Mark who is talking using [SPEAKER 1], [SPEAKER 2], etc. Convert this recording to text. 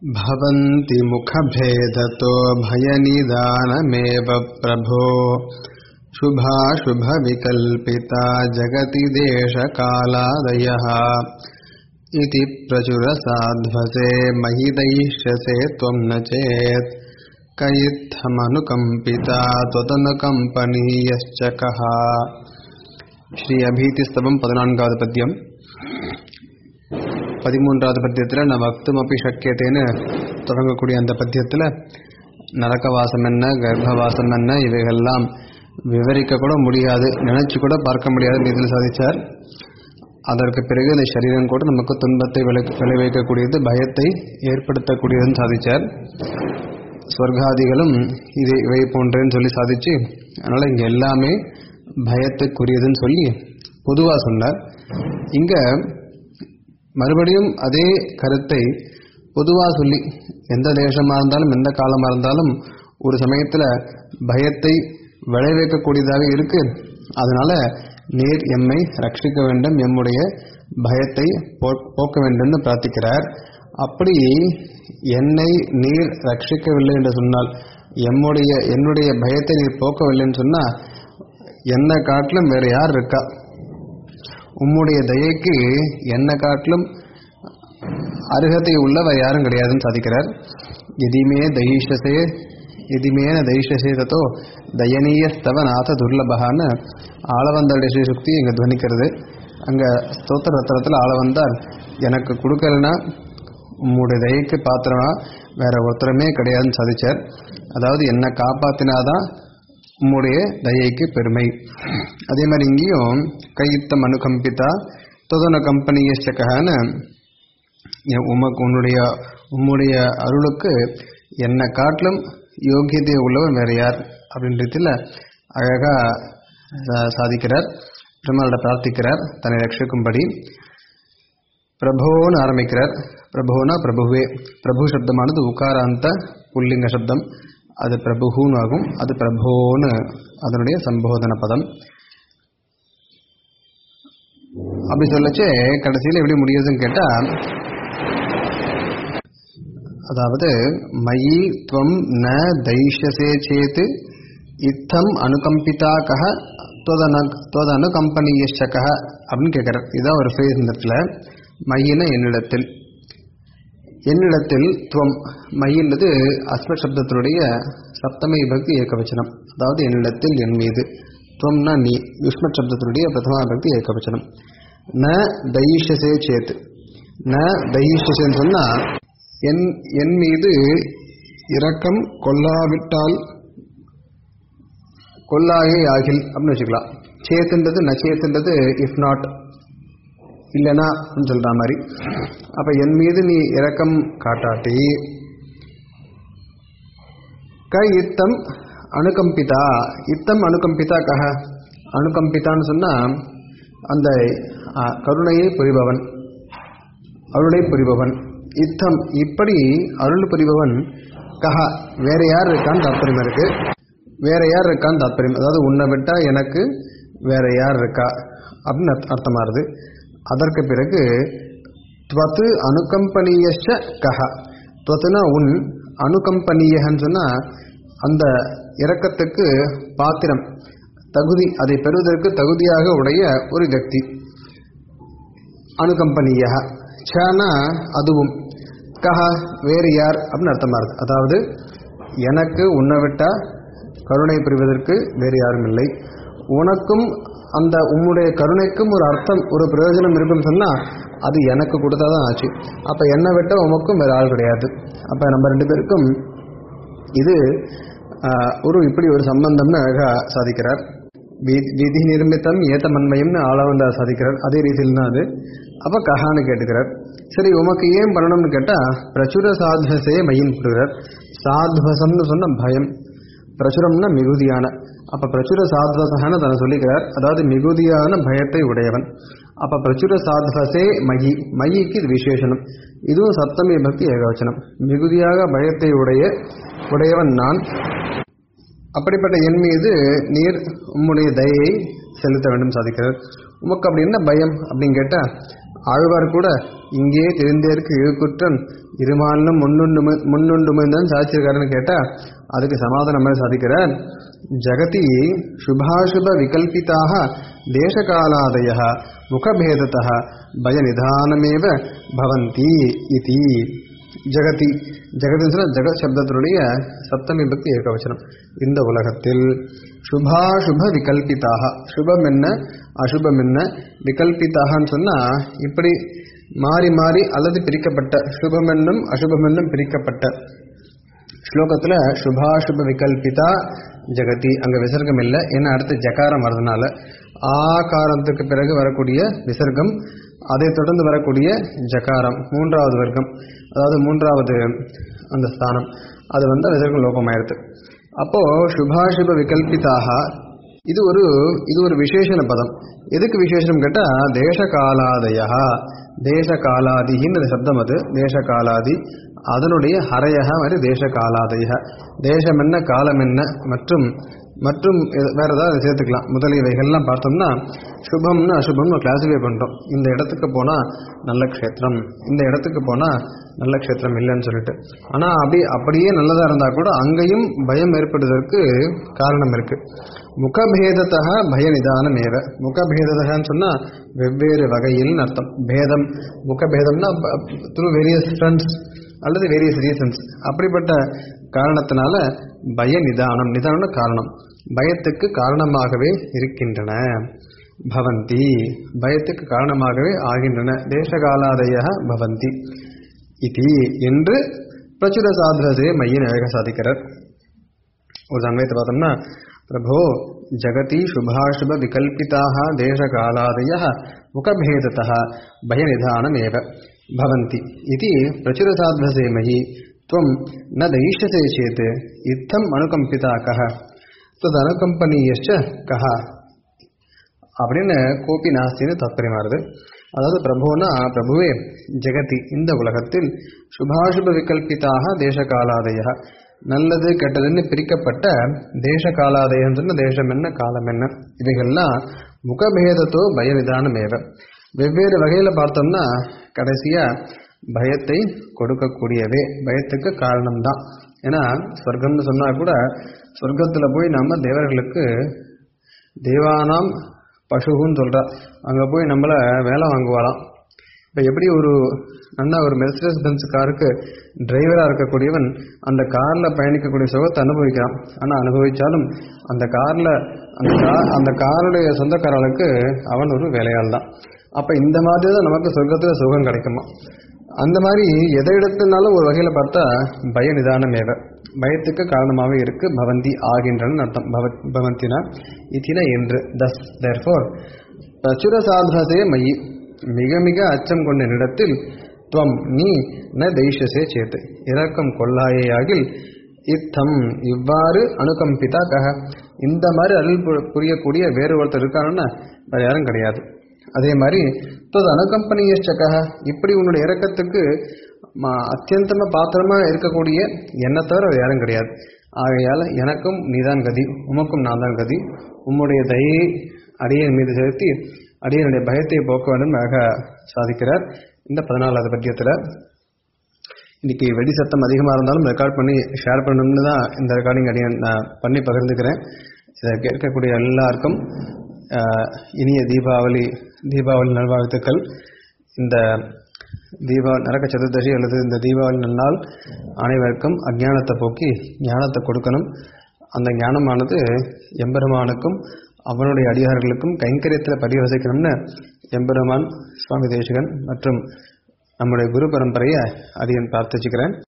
[SPEAKER 1] भवन्ति मुखभेदतो भयनिदानमेव प्रभो शुभाशुभविकल्पिता जगति देशकालादयः इति प्रचुरसाध्वसे मयि दयिष्यसे त्वं न चेत् कयित्थमनुकम्पिता त्वदनुकम्पनीयश्च कः ஸ்ரீ அபீதிஸ்தவம் பதினான்காவது பத்தியம் பதிமூன்றாவது பத்தியத்தில் ந வக்தும் அப்படி சக்கியத்தேன்னு தொடங்கக்கூடிய அந்த பத்தியத்தில் நரக்கவாசம் என்ன கர்ப்பவாசம் என்ன இவைகள்லாம் விவரிக்க கூட முடியாது நினைச்சு கூட பார்க்க முடியாது இதில் சாதிச்சார் அதற்கு பிறகு இந்த சரீரம் கூட நமக்கு துன்பத்தை விளை விளைவிக்கக்கூடியது பயத்தை ஏற்படுத்தக்கூடியதுன்னு சாதிச்சார் ஸ்வர்காதிகளும் இது இவை போன்றேன்னு சொல்லி சாதிச்சு அதனால இங்க எல்லாமே பயத்துக்குரியதுன்னு சொல்லி பொதுவாக சொன்னார் இங்க மறுபடியும் அதே கருத்தை பொதுவாக சொல்லி எந்த தேசமாக இருந்தாலும் எந்த காலமாக இருந்தாலும் ஒரு சமயத்தில் பயத்தை விளைவிக்கக்கூடியதாக இருக்கு அதனால நீர் எம்மை ரட்சிக்க வேண்டும் எம்முடைய பயத்தை போக்க வேண்டும்னு பிரார்த்திக்கிறார் அப்படி என்னை நீர் ரட்சிக்கவில்லை என்று சொன்னால் எம்முடைய என்னுடைய பயத்தை நீர் போக்கவில்லைன்னு சொன்னா என்னை காட்டிலும் வேற யார் இருக்கா உம்முடைய தயைக்கு என்னை காட்டிலும் அருகதை உள்ளவர் யாரும் கிடையாதுன்னு சாதிக்கிறார் எதிமே தயிஷசே எதிமேன தயிஷசே தத்தோ தயனீயஸ்தவ நாத துர்லபகான்னு ஆளவந்தாளுடைய ஸ்ரீசுக்தி இங்கே துவனிக்கிறது அங்கே ஸ்தோத்திர ரத்தனத்தில் ஆளவந்தால் எனக்கு கொடுக்கலன்னா உம்முடைய தயைக்கு பாத்திரமா வேற ஒருத்தரமே கிடையாதுன்னு சாதிச்சார் அதாவது என்னை காப்பாத்தினாதான் உம்முடைய தயைக்கு பெருமை அதே மாதிரி இங்கேயும் கையித்தம் அனுகம்பித்தா தொதன கம்பெனியக்கன்னு உமக்கு உன்னுடைய உம்முடைய அருளுக்கு என்னை காட்டிலும் யோகியதை உள்ளவன் வேற யார் அப்படின்றதுல அழகா சாதிக்கிறார் பெருமாளோட பிரார்த்திக்கிறார் தன்னை ரட்சிக்கும்படி பிரபோன்னு ஆரம்பிக்கிறார் பிரபோனா பிரபுவே பிரபு சப்தமானது உகாராந்த புல்லிங்க சப்தம் அது பிரபுன்னு ஆகும் அது பிரபோன்னு அதனுடைய சம்போதன பதம் அப்படி சொல்லச்சே கடைசியில் எப்படி முடியுதுன்னு கேட்டா அதாவது மயி துவம் ந தைஷசே சேத்து இத்தம் அனுகம்பிதா கஹ தொதனு கம்பெனியக்க அப்படின்னு கேட்கிறார் இதுதான் ஒரு ஃபேஸ் இந்த இடத்துல மையின என்னிடத்தில் என்னிடத்தில் துவம் மையின்றது அஸ்ம சப்தத்தினுடைய சப்தம விபக்தி ஏகவச்சனம் அதாவது என்னிடத்தில் என் மீது துவம்னா நீ யுஷ்ம சப்தத்தினுடைய பிரதமா விபக்தி ஏகவச்சனம் ந தைஷசே சேத் ந தைஷசேன்னு சொன்னா என் என் மீது இரக்கம் கொல்லாவிட்டால் கொல்லாயே ஆகில் அப்படின்னு வச்சுக்கலாம் சேத்துன்றது நச்சேத்துன்றது இஃப் நாட் இல்லைனா சொல்ற மாதிரி அப்ப என் மீது நீ இரக்கம் காட்டாட்டி க இத்தம் அனுகம்பிதா இத்தம் அனுகம்பிதா கஹ அனுகம்பிதான்னு சொன்னா அந்த கருணையை புரிபவன் அருளை புரிபவன் இத்தம் இப்படி அருள் புரிபவன் கஹா வேற யார் இருக்கான்னு தாத்பரியம் இருக்கு வேற யார் இருக்கான்னு தாத்பரியம் அதாவது உன்னை விட்டா எனக்கு வேற யார் இருக்கா அப்படின்னு அர்த்தமாறுது அதற்கு பிறகு துவத்து அனுகம்பனீயச்ச கஹ துவத்துனா உன் அனுகம்பனீயன்னு சொன்னா அந்த இரக்கத்துக்கு பாத்திரம் தகுதி அதை பெறுவதற்கு தகுதியாக உடைய ஒரு வியக்தி அனுகம்பனீய சனா அதுவும் கஹ வேறு யார் அப்படின்னு அர்த்தமா இருக்கு அதாவது எனக்கு உன்னை விட்டா கருணை புரிவதற்கு வேறு யாரும் இல்லை உனக்கும் அந்த உம்முடைய கருணைக்கும் ஒரு அர்த்தம் ஒரு பிரயோஜனம் இருக்குன்னு சொன்னா அது எனக்கு கொடுத்தாதான் ஆச்சு அப்ப என்னை விட்ட உமக்கும் வேற ஆள் கிடையாது அப்ப நம்ம ரெண்டு பேருக்கும் இது ஒரு இப்படி ஒரு சம்பந்தம்னு அழகா சாதிக்கிறார் விதி நிர்மித்தம் ஏத்த மண்மையம்னு ஆளவந்தா சாதிக்கிறார் அதே ரீதியில் தான் அது அப்ப கஹான்னு கேட்டுக்கிறார் சரி உமக்கு ஏன் பண்ணணும்னு கேட்டா பிரச்சுர சாத்வசே மையின் கொடுக்கிறார் சாத்வசம்னு சொன்ன பயம் பிரச்சுரம்னா மிகுதியான அப்ப பிரச்சுர சாத்வசகன்னு தன்னை சொல்லிக்கிறார் அதாவது மிகுதியான பயத்தை உடையவன் அப்ப பிரச்சுர சாத்வசே மயி மயிக்கு இது விசேஷனம் இதுவும் சப்தமி பக்தி ஏகவச்சனம் மிகுதியாக பயத்தை உடைய உடையவன் நான் அப்படிப்பட்ட என் மீது நீர் உம்முடைய தயையை செலுத்த வேண்டும் சாதிக்கிறார் உமக்கு அப்படி என்ன பயம் அப்படின்னு கேட்டா ஆழ்வார் கூட இங்கே தெரிந்தேற்கு இழுக்குற்றம் இருமாலும் முன்னுண்டு முன்னுண்டுமைந்தான் சாதிச்சிருக்காருன்னு கேட்டா அதுக்கு சமாதானம் மாதிரி சாதிக்கிறார் ஜகதி சுபாசுப விகல்பிதாக தேசகாலாதய முகபேதத்தः பயநிதானமேவ பவந்தி இதி ஜெகதி ஜெகதின்னு சொன்னா ஜெகத் சப்தத்தினுடைய சப்தமி பக்தி ஏகவச்சனம் இந்த உலகத்தில் சுபாசுப விகல்பிதாக சுபம் என்ன அசுபம் என்ன விகல்பிதாகன்னு சொன்னா இப்படி மாறி மாறி அல்லது பிரிக்கப்பட்ட சுபம் என்னும் அசுபம் என்னும் பிரிக்கப்பட்ட ஸ்லோகத்துல சுபாசுப விகல்பிதா ஜெகதி அங்க விசர்க்கம் இல்லை ஏன்னா அடுத்து ஜகாரம் வர்றதுனால ஆகாரத்துக்கு பிறகு வரக்கூடிய விசர்க்கம் அதை தொடர்ந்து வரக்கூடிய ஜகாரம் மூன்றாவது வர்க்கம் அதாவது மூன்றாவது அந்த ஸ்தானம் அது வந்து விசர்க்கம் லோகமாயிருது அப்போ சுபாசுப விகல்பிதாக இது ஒரு இது ஒரு விசேஷண பதம் எதுக்கு விசேஷம் கேட்டா தேசகாலாதயா தேசகாலாதிகின்ற சப்தம் அது தேசகாலாதி அதனுடைய ஹரையக மாதிரி தேசகாலாதய தேசம் என்ன காலம் என்ன மற்றும் மற்றும் எ- வேற ஏதாவது சேர்த்துக்கலாம் முதலியவைகள்லாம் பார்த்தோம்னா சுபம்னு அசுபம்னு கிளாசிஃபை பண்றோம் இந்த இடத்துக்கு போனா நல்ல க்ஷேத்திரம் இந்த இடத்துக்கு போனா நல்ல க்ஷேத்திரம் இல்லைன்னு சொல்லிட்டு ஆனா அப்படி அப்படியே நல்லதா இருந்தா கூட அங்கேயும் பயம் ஏற்படுவதற்கு காரணம் இருக்கு முகபேதத்தக பய நிதானம் ஏவ முகபேதத்தகன்னு சொன்னா வெவ்வேறு வகையில் அர்த்தம் பேதம் முகபேதம்னா த்ரூ வேரியஸ் ஃப்ரெண்ட்ஸ் அல்லது வேரியஸ் ரீசன்ஸ் அப்படிப்பட்ட காரணத்தினால பய நிதானம் நிதானம்னா காரணம் பயத்துக்கு காரணமாகவே இருக்கின்றன பவந்தி பயத்துக்கு காரணமாகவே ஆகின்றன தேசகாலாதய பவந்தி இது என்று பிரச்சுர சாதனதே மையின் அழக சாதிக்கிறார் ஒரு சமயத்தை பார்த்தோம்னா பிரபோ ஜகதி சுபாசுப விகல்பிதாக தேசகாலாதய முகபேதத்தः பயநிதானமேவ பவந்தி இது பிரச்சுரசாத்வசே மயி त्वं न दयिष्यसे चेत् इत्थम् अनुकम्पिता कः तदनुकम्पनीयश्च कः அப்படின்னு கோபி நாஸ்தின்னு தாத்பரியமாறுது அதாவது பிரபுனா பிரபுவே ஜெகதி இந்த உலகத்தில் சுபாசுப விகல்பிதாக தேசகாலாதய நல்லது கெட்டதுன்னு பிரிக்கப்பட்ட தேச காலாதயம் சொன்ன தேசம் என்ன காலம் என்ன இவைகள்லாம் முகபேதத்தோ பயநிதானமேவ வெவ்வேறு வகையில பார்த்தோம்னா கடைசியா பயத்தை கொடுக்கக்கூடியவே பயத்துக்கு காரணம்தான் ஏன்னா சொர்க்கம்னு சொன்னா கூட சொர்க்கத்துல போய் நம்ம தேவர்களுக்கு தேவானாம் பசுகுன்னு சொல்றா அங்க போய் நம்மள வேலை வாங்குவாளாம் இப்போ எப்படி ஒரு அண்ணா ஒரு மெர்சிடஸ் பென்ஸ் காருக்கு டிரைவரா இருக்கக்கூடியவன் அந்த கார்ல பயணிக்கக்கூடிய சுகத்தை அனுபவிக்கிறான் ஆனா அனுபவிச்சாலும் அந்த கார்ல அந்த கா- அந்த காருடைய சொந்தக்காரர்களுக்கு அவன் ஒரு வேலையாள் தான் அப்ப இந்த மாதிரி தான் நமக்கு சொர்க்கத்துல சுகம் கிடைக்குமா அந்த மாதிரி எதை எடுத்தனாலும் ஒரு வகையில பார்த்தா பய நிதானமேவ பயத்துக்கு காரணமாகவே இருக்கு பவந்தி ஆகின்றன அர்த்தம் பவ- பவந்தினா இத்தின என்று தஸ் தேர்ஃபோர் பிரச்சுர சாதனதே மயி மிக மிக அச்சம் கொண்ட நிலத்தில் துவம் நீ ந தெய்ஷசே சேத்து இரக்கம் கொள்ளாயேயாகில் இத்தம் இவ்வாறு அனுகம்பிதா கக இந்த மாதிரி அருள் பு- புரியக்கூடிய வேறு ஒருத்தர் இருக்காருன்னா வேற யாரும் கிடையாது அதே மாதிரி தது அனுகம்பனியச்சகா இப்படி உன்னுடைய இறக்கத்துக்கு ம- அத்தியந்தமா பாத்திரமா இருக்கக்கூடிய என்ன தவிர வேற யாரும் கிடையாது ஆகையால எனக்கும் நீதான் கதி உமக்கும் நான் தான் கதி உம்முடைய தயை அடியன் மீது செலுத்தி அடியனுடைய பயத்தை போக்க வேண்டும் அழக சாதிக்கிறார் இந்த பதினாலாவது பத்தியத்துல இன்னைக்கு வெடி சத்தம் அதிகமாக இருந்தாலும் ரெக்கார்ட் பண்ணி ஷேர் பண்ணணும்னு தான் இந்த ரெக்கார்டிங் அடியன் நான் பண்ணி பகிர்ந்துக்கிறேன் இதை கேட்கக்கூடிய எல்லாருக்கும் ஆஹ், இனிய தீபாவளி தீபாவளி நல்வாழ்த்துக்கள் இந்த தீபா நரக சதுர்தசி அல்லது இந்த தீபாவளி நன்னாள் அனைவருக்கும் அஞ்ஞானத்தை போக்கி ஞானத்தை கொடுக்கணும் அந்த ஞானமானது எம்பெருமானுக்கும் அவனுடைய அடியார்களுக்கும் கைங்கரியத்தில் பரிவசிக்கணும்னு எம்பெருமான் சுவாமி தேசிகன் மற்றும் நம்முடைய குரு பரம்பரையை அடியன் பிரார்த்திச்சுக்கிறேன்